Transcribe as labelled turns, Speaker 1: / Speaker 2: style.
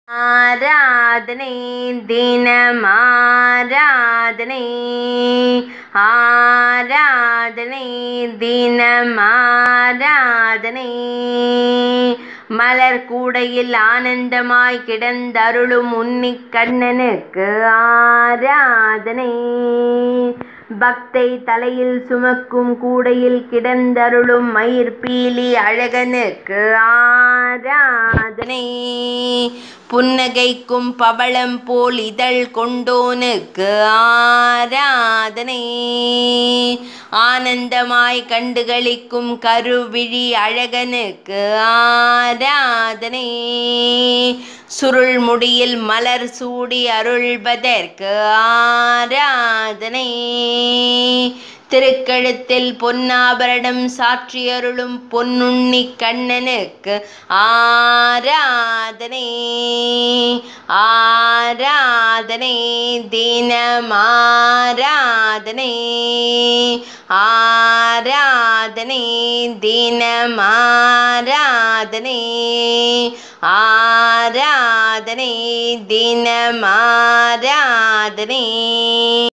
Speaker 1: ஆராதனை தினமாராதனை ஆராதனை தினமாராதனை மலர் கூடையில் ஆனந்தமாய் கிடந்தருளும் உன்னிக் கண்ணனுக்கு ஆராதனை பக்தை தலையில் சுமக்கும் கூடையில் கிடந்தருளும் மயிர்பீலி அழகனுக்கு ஆராதனை புன்னகைக்கும் பவளம் போல் இதழ் கொண்டோனுக்கு ஆராதனை ஆனந்தமாய் கண்டுகளிக்கும் கருவிழி அழகனுக்கு ஆராதனை சுருள் முடியில் மலர் சூடி அருள்வதற்கு ஆராதனை திருக்கழுத்தில் பொன்னாபரணம் சாற்றியருளும் பொன்னுண்ணி கண்ணனுக்கு ஆராதனை ஆராதனை தினமாராதனை ஆராதனை தினமாராதனை ஆராதனை தினமாராதனை